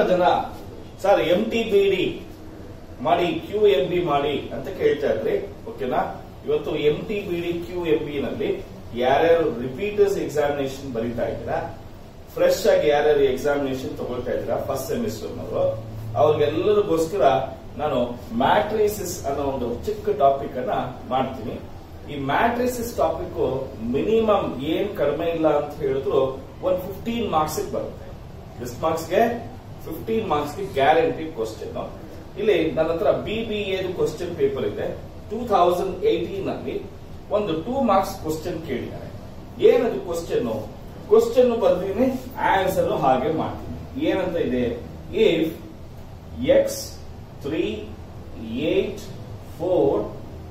ಜನ sir M T B D ಮಾಡಿ Q M B ಮಾಡಿ ಅಂತ ಕೇಳ್ತಾ ಇದ್ರಿ ಓಕೆನಾ ಇವತ್ತು M T B D Q M B ನಲ್ಲಿ ಯಾರ್ಯಾರು ರಿಪೀಟರ್ಸ್ ಎಕ್ಸಾಮಿನೇಷನ್ ಬರೀತಾ ಇದ್ದೀರಾ ಫ್ರೆಶ್ ಆಗಿ ಯಾರ್ಯಾರು ಎಕ್ಸಾಮಿನೇಷನ್ ತಗೊಳ್ತಾ ಇದ್ದೀರಾ ಫಸ್ಟ್ ಸೆಮಿಸ್ಟರ್ ನವರು ಅವ್ರಿಗೆಲ್ಲರಿಗೋಸ್ಕರ ನಾನು ಮ್ಯಾಟ್ರಿಸಿಸ್ ಅನ್ನೋ ಒಂದು ಚಿಕ್ಕ ಟಾಪಿಕ್ ಅನ್ನ ಮಾಡ್ತೀನಿ ಈ ಮ್ಯಾಟ್ರಿಸಿಸ್ ಟಾಪಿಕ್ ಮಿನಿಮಮ್ ಏನ್ ಕಡಿಮೆ ಇಲ್ಲ ಅಂತ ಹೇಳಿದ್ರು ಒಂದ್ ಫಿಫ್ಟೀನ್ ಮಾರ್ಕ್ಸ್ ಬರುತ್ತೆ ಎಷ್ಟು ಮಾರ್ಕ್ಸ್ಗೆ ಫಿಫ್ಟೀನ್ ಮಾರ್ಕ್ಸ್ಗೆ ಗ್ಯಾರಂಟಿ ಕ್ವಶನ್ ಇಲ್ಲಿ ನನ್ನ ಹತ್ರ B B A question paper ಇದೆ ಟೂ ಥೌಸಂಡ್ ಏಟೀನ್ ಅಲ್ಲಿ ಒಂದು ಟೂ ಮಾರ್ಕ್ಸ್ ಕ್ವಶನ್ ಕೇಳಿದ್ದಾರೆ ಏನದು ಕ್ವಶನ್ ಕ್ವಶನ್ ಬರ್ತೀನಿ ಆನ್ಸರ್ ಹಾಗೆ ಮಾಡ್ತೀನಿ ಏನಂತ ಇದೆ if X three eight four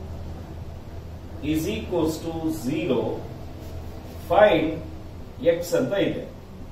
is equals to zero fine X ಅಂತ ಇದೆ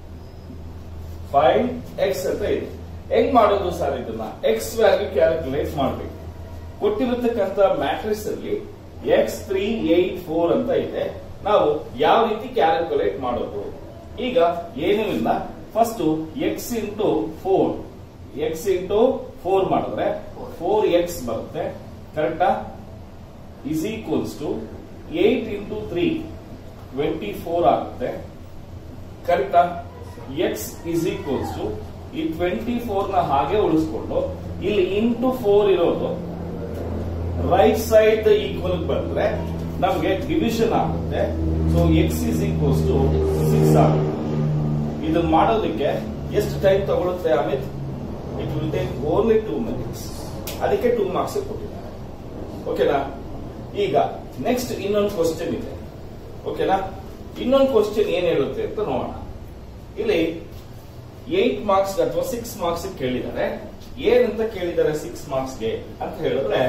ಫೈನ್ ಎಕ್ಸ್ ಅಂತ ಇದೆ ಹೆಂಗ್ ಮಾಡೋದು ಸರ್ ಇದನ್ನ ಎಕ್ಸ್ ವ್ಯಾಲ್ಯೂ ಕ್ಯಾಲ್ಕುಲೇಟ್ ಮಾಡಬೇಕು ಕೊಟ್ಟಿರತಕ್ಕಂತ ಮ್ಯಾಟ್ರಿಕ್ಸ್ ಅಲ್ಲಿ ಎಕ್ಸ್ ತ್ರೀ ಏಟ್ ಫೋರ್ ಅಂತ ಇದೆ ನಾವು ಯಾವ ರೀತಿ ಕ್ಯಾಲ್ಕುಲೇಟ್ ಮಾಡೋದು ಈಗ ಏನೂ ಇಲ್ಲ first X into four X into four ಮಾಡಿದ್ರೆ ಫೋರ್ ಎಕ್ಸ್ ಬರುತ್ತೆ ಕರೆಕ್ಟಾ is equals to eight into three twenty four ಆಗುತ್ತೆ ಕರೆಕ್ಟಾ ಎಕ್ಸ್ ಇಸ್ ಈಕ್ವಲ್ಸ್ ಟು ಈ ಟ್ವೆಂಟಿ ಫೋರ್ ನ ಹಾಗೆ ಉಳಿಸ್ಕೊಂಡು ಇಲ್ಲಿ ಇಂಟು ಫೋರ್ ಇರೋದು ರೈಟ್ ಸೈಡ್ ಈಕ್ವಲ್ ಬಂದ್ರೆ ನಮ್ಗೆ ಡಿವಿಷನ್ ಆಗುತ್ತೆ so X is equals to six ಆಗುತ್ತೆ ಇದನ್ನ ಮಾಡೋದಕ್ಕೆ ಎಷ್ಟು ಟೈಮ್ ತಗೊಳುತ್ತೆ Amit it will take only two minutes ಅದಕ್ಕೆ ಟೂ ಮಾರ್ಕ್ಸ್ ಕೊಟ್ಟಿದ್ದಾರೆ ಓಕೆನಾ ಈಗ ನೆಕ್ಸ್ಟ್ ಇನ್ನೊಂದು ಕ್ವಶನ್ ಇದೆ ಓಕೆನಾ ಇನ್ನೊಂದು ಕ್ವಶನ್ ಏನ್ ಹೇಳುತ್ತೆ ಅಂತ ನೋಡೋಣ ಇಲ್ಲಿ ಏಟ್ ಮಾರ್ಕ್ಸ್ ಅಥವಾ ಸಿಕ್ಸ್ ಮಾರ್ಕ್ಸ್ ಕೇಳಿದ್ದಾರೆ ಏನಂತ ಕೇಳಿದ್ದಾರೆ ಸಿಕ್ಸ್ ಮಾರ್ಕ್ಸ್ಗೆ ಅಂತ ಹೇಳಿದ್ರೆ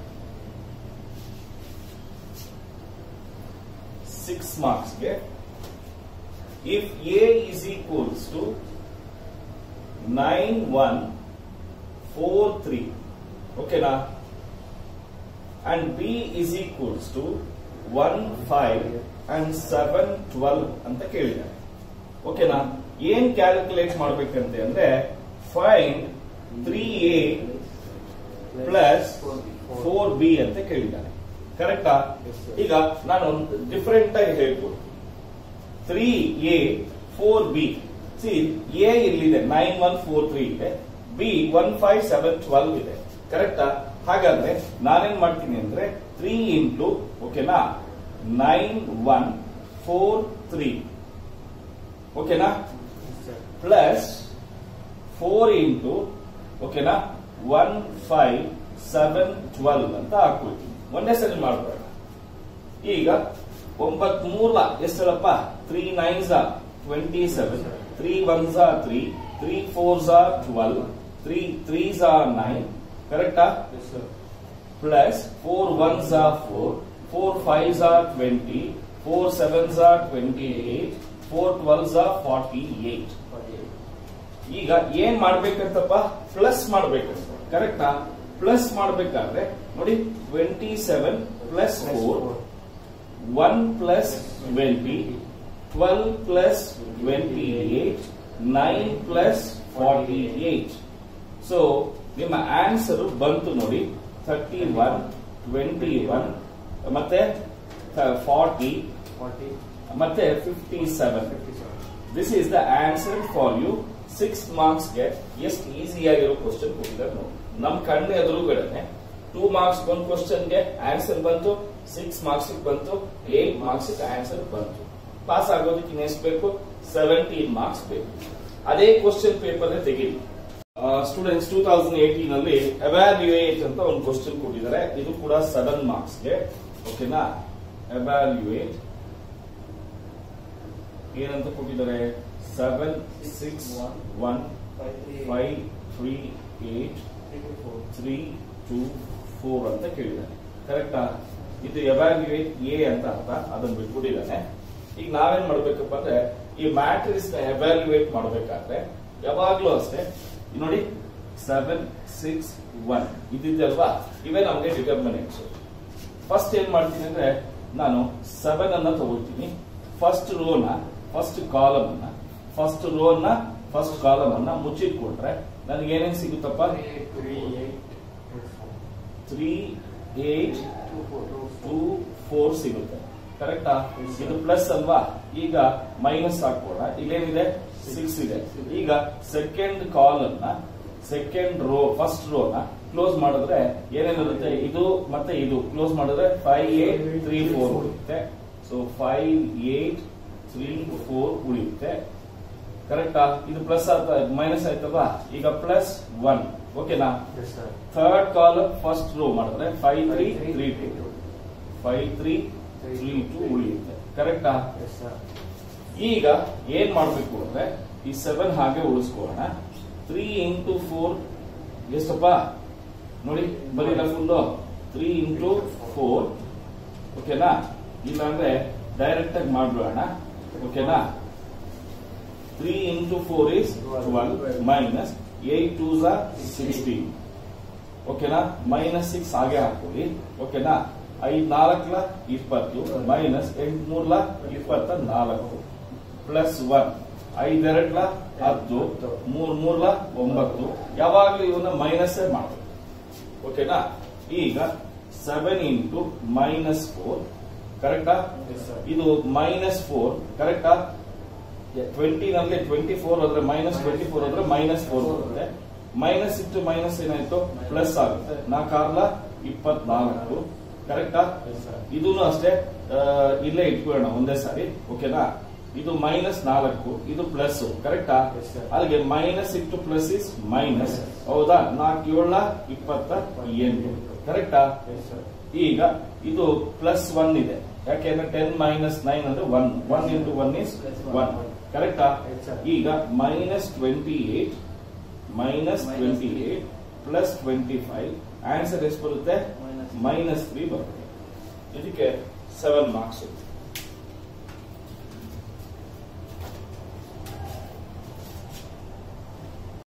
ಸಿಕ್ಸ್ ಮಾರ್ಕ್ಸ್ಗೆ if A is equals to nine one four three ಓಕೆನಾ and B is equals to one five and seven twelve ಅಂತ ಕೇಳಿದ್ದಾರೆ ಓಕೆನಾ ಏನ್ ಕ್ಯಾಲ್ಕುಲೇಟ್ ಮಾಡ್ಬೇಕಂತೆ ಅಂದ್ರೆ fine three A plus four B ಅಂತ ಕೇಳಿದ್ದಾರೆ ಕರೆಕ್ಟಾ ಈಗ ನಾನು ಡಿಫರೆಂಟ್ ಆಗಿ ಹೇಳ್ಕೊಡ್ತೀನಿ three A four B C A ಇಲ್ಲಿದೆ ನೈನ್ ಒನ್ ಫೋರ್ ತ್ರೀ ಇದೆ B one five seven twelve ಇದೆ ಕರೆಕ್ಟಾ ಹಾಗಾದ್ರೆ ನಾನೇನ್ ಮಾಡ್ತೀನಿ ಅಂದ್ರೆ ತ್ರೀ ಇಂಟು ಓಕೆನಾ ನೈನ್ ಒನ್ ಫೋರ್ ತ್ರೀ ಓಕೆನಾ ಪ್ಲಸ್ ಫೋರ್ ಇಂಟು ಓಕೆನಾ ಒನ್ ಫೈವ್ ಸೆವೆನ್ ಟ್ವೆಲ್ವ್ ಅಂತ ಹಾಕ್ಬಿಡ್ತೀನಿ ಒಂದೇ ಸರಿ ಮಾಡ್ಬೇಡ ಈಗ ಒಂಬತ್ ಮೂರ್ಲ ಎಷ್ಟಲ್ಲಪ್ಪ ತ್ರೀ ನೈನ್ ಝಾ ಟ್ವೆಂಟಿ ಸೆವೆನ್ ತ್ರೀ ಒನ್ ಝಾ ತ್ರೀ ತ್ರೀ ಫೋರ್ ಝಾ ಟ್ವೆಲ್ವ್ ತ್ರೀ ತ್ರೀ ಝಾ ನೈನ್ ಕರೆಕ್ಟಾ ಪ್ಲಸ್ ಫೋರ್ ಒನ್ ಝಾ ಫೋರ್ ಫೋರ್ ಫೈವ್ ಝಾ ಟ್ವೆಂಟಿ ಫೋರ್ ಸೆವೆನ್ ಝಾ ಟ್ವೆಂಟಿ ಏಟ್ ಫೋರ್ ಟ್ವೆಲ್ವ್ ಝಾ ಫಾರ್ಟಿ ಏಟ್ ಈಗ ಏನ್ ಮಾಡ್ಬೇಕಂತಪ್ಪ ಪ್ಲಸ್ ಮಾಡ್ಬೇಕಂತ ಕರೆಕ್ಟಾ ಪ್ಲಸ್ ಮಾಡ್ಬೇಕಾದ್ರೆ ನೋಡಿ twenty seven plus four one plus twenty twelve plus twenty eight nine plus forty eight so ನಿಮ್ಮ ಆನ್ಸರ್ ಬಂತು ನೋಡಿ ಥರ್ಟಿ ಒನ್ ಟ್ವೆಂಟಿ ಒನ್ ಮತ್ತೆ ಫಾರ್ಟಿ ಮತ್ತೆ fifty seven this is the answer for you six ಮಾರ್ಕ್ಸ್ಗೆ ಎಷ್ಟು easy ಆಗಿರೋ question ಕೊಟ್ಟಿದ್ದಾರೆ ನೋಡಿ ನಮ್ ಕಣ್ಣು ಎದುರುಗಡೆನೆ ಟೂ ಮಾರ್ಕ್ಸ್ ಒಂದು ಕ್ವಶನ್ಗೆ ಆನ್ಸರ್ ಬಂತು ಸಿಕ್ಸ್ ಮಾರ್ಕ್ಸ್ ಬಂತು ಏಟ್ ಮಾರ್ಕ್ಸ್ ಆನ್ಸರ್ ಬಂತು ಪಾಸ್ ಆಗೋದಕ್ಕೆ ಇನ್ನೆಷ್ಟು ಬೇಕು ಸೆವೆಂಟೀನ್ ಮಾರ್ಕ್ಸ್ ಬೇಕು ಅದೇ ಕ್ವಶನ್ ಪೇಪರ್ ತೆಗೀರಿ ಸ್ಟೂಡೆಂಟ್ಸ್ ಟೂ ತೌಸಂಡ್ ಏಟೀನ್ ಅಲ್ಲಿ ಎವ್ಯಾಲ್ಯೂಯೇಟ್ ಅಂತ ಒಂದು ಕ್ವಶನ್ ಕೊಟ್ಟಿದ್ದಾರೆ ಇದು ಕೂಡ ಸೆವೆನ್ ಮಾರ್ಕ್ಸ್ಗೆ ಓಕೆನಾ ಎವ್ಯಾಲ್ಯೂಯೇಟ್ ಏನಂತ ಕೊಟ್ಟಿದ್ದಾರೆ seven six one five three eight three two four ಅಂತ ಕೇಳಿದ್ದಾನೆ ಕರೆಕ್ಟಾ ಇದು ಎವ್ಯಾಲ್ಯೂಯೇಟ್ ಎ ಅಂತ ಅರ್ಥ ಅದನ್ನ ಬಿಟ್ಬಿಟ್ಟಿದ್ದಾನೆ ಈಗ ನಾವೇನ್ ಮಾಡ್ಬೇಕಪ್ಪ ಅಂದ್ರೆ ಈ ಮ್ಯಾಟ್ರಿಕ್ಸ್ ನ ಎವ್ಯಾಲ್ಯೂಯೇಟ್ ಮಾಡ್ಬೇಕಾದ್ರೆ ಯಾವಾಗ್ಲೂ ಅಷ್ಟೇ ಈ ನೋಡಿ ಸೆವೆನ್ ಸಿಕ್ಸ್ ಒನ್ ಇದಿದೆಯಲ್ವಾ ಇವೇ ನಮಗೆ ಡಿಟರ್ಮಿನೆಂಟ್ಸ್ ಫಸ್ಟ್ ಏನ್ ಮಾಡ್ತೀನಿ ಅಂದ್ರೆ ನಾನು ಸೆವೆನ್ ಅನ್ನ ತಗೊಳ್ತೀನಿ ಫಸ್ಟ್ ರೋನ ಫಸ್ಟ್ ಕಾಲಮ್ ಅನ್ನ ಫಸ್ಟ್ ರೋನ ಫಸ್ಟ್ ಕಾಲಮ್ ಅನ್ನ ಮುಚ್ಚಿಟ್ಕೊಂಡ್ರೆ ನನಗೆ ಏನೇನ್ ಸಿಗುತ್ತಪ್ಪ ತ್ರೀ ಏಟ್ ಟೂ ಫೋರ್ ಸಿಗುತ್ತೆ ಕರೆಕ್ಟಾ ಇದು ಪ್ಲಸ್ ಅಲ್ವಾ ಈಗ ಮೈನಸ್ ಹಾಕೋಣ ಇಲ್ಲೇನಿದೆ ಸಿಕ್ಸ್ ಇದೆ ಈಗ ಸೆಕೆಂಡ್ ಕಾಲ್ ಅನ್ನ ಸೆಕೆಂಡ್ ರೋ ಫಸ್ಟ್ ರೋ ನ ಕ್ಲೋಸ್ ಮಾಡಿದ್ರೆ ಏನೇನಿರುತ್ತೆ ಇದು ಮತ್ತೆ ಇದು ಕ್ಲೋಸ್ ಮಾಡಿದ್ರೆ ಫೈವ್ ಏಟ್ ತ್ರೀ ಫೋರ್ ಉಳಿಯುತ್ತೆ so five eight three four ಉಳಿಯುತ್ತೆ ಕರೆಕ್ಟಾ ಇದು ಪ್ಲಸ್ ಆಯ್ತಾ ಮೈನಸ್ ಆಯ್ತಲ್ವಾ ಈಗ ಪ್ಲಸ್ ಒನ್ ಓಕೆನಾ ಥರ್ಡ್ ಕಾಲಮ್ ಫಸ್ಟ್ ರೋ ಮಾಡಿದ್ರೆ five three three two five three three two ಉಳಿಯುತ್ತೆ ಕರೆಕ್ಟಾ ಈಗ ಏನ್ ಮಾಡ್ಬೇಕು ಅಂದ್ರೆ ಈ ಸೆವೆನ್ ಹಾಗೆ ಉಳಿಸ್ಕೊಳ್ಳೋಣ ತ್ರೀ ಇಂಟು ಫೋರ್ ಎಷ್ಟಪ್ಪ ನೋಡಿ ಬರೀಲ್ಲ ಫುಲ್ಲು ತ್ರೀ ಇಂಟು ಫೋರ್ ಓಕೆನಾ ಇಲ್ಲ ಅಂದ್ರೆ ಡೈರೆಕ್ಟ್ ಆಗಿ ಮಾಡ್ಬಿಡೋಣ ಓಕೆನಾ three into four is twelve minus eight two ಝ ಸಿಕ್ಸ್ಟೀನ್ ಓಕೆನಾ ಮೈನಸ್ ಸಿಕ್ಸ್ ಹಾಗೆ ಹಾಕೊಳ್ಳಿ ಓಕೆನಾ ಐದ್ ನಾಲ್ಕಲ ಇಪ್ಪತ್ತು ಮೈನಸ್ ಎಂಟ್ ಮೂರ್ಲ ಇಪ್ಪತ್ತ ನಾಲ್ಕು ಪ್ಲಸ್ ಒನ್ ಐದೆರಡ್ಲ ಹತ್ತು ಮೂರ್ ಮೂರ್ಲ ಒಂಬತ್ತು ಯಾವಾಗ್ಲೂ ಇವನ್ನ ಮೈನಸ್ ಮಾಡಬೇಕು ಓಕೆನಾ ಈಗ ಸೆವೆನ್ ಇಂಟು ಮೈನಸ್ ಫೋರ್ ಕರೆಕ್ಟಾ ಇದು ಮೈನಸ್ ಫೋರ್ ಕರೆಕ್ಟಾ ಟ್ವೆಂಟಿ ನಲ್ಲಿ ಟ್ವೆಂಟಿ ಫೋರ್ ಹೋದ್ರೆ ಮೈನಸ್ ಟ್ವೆಂಟಿ ಫೋರ್ ಹೋದ್ರೆ ಮೈನಸ್ ಫೋರ್ ಬರುತ್ತೆ ಮೈನಸ್ ಇಂಟು ಮೈನಸ್ ಏನಾಯ್ತು ಪ್ಲಸ್ ಆಗುತ್ತೆ ನಾಲ್ಕಾರ್ಲ ಇಪ್ಪತ್ನಾಲ್ಕು ಕರೆಕ್ಟಾ ಇದೂ ಅಷ್ಟೇ ಆ, ಇಲ್ಲೇ ಇಟ್ಕೊಳ್ಳೋಣ ಒಂದೇ ಸಾರಿ ಓಕೆನಾ ಇದು ಮೈನಸ್ ನಾಲ್ಕು ಇದು ಪ್ಲಸ್ ಕರೆಕ್ಟಾ Yes, sir. ಅಲ್ಲಿಗೆ minus into plus is minus ಹೌದಾ ನಾಲ್ಕು ಏಳ ಇಪ್ಪತ್ತ ಎಂಟು ಕರೆಕ್ಟಾ ಈಗ ಇದು ಪ್ಲಸ್ ಒನ್ ಇದೆ ಯಾಕೆಂದ್ರೆ ಟೆನ್ ಮೈನಸ್ ನೈನ್ ಅಂದ್ರೆ one one into one is one ಕರೆಕ್ಟಾ Yes, sir. ಈಗ minus twenty eight minus Minus twenty eight plus twenty five answer ಎಷ್ಟು ಬರುತ್ತೆ ಮೈನಸ್ ತ್ರೀ ಬರುತ್ತೆ ಇದಕ್ಕೆ ಸೆವೆನ್ ಮಾರ್ಕ್ಸ್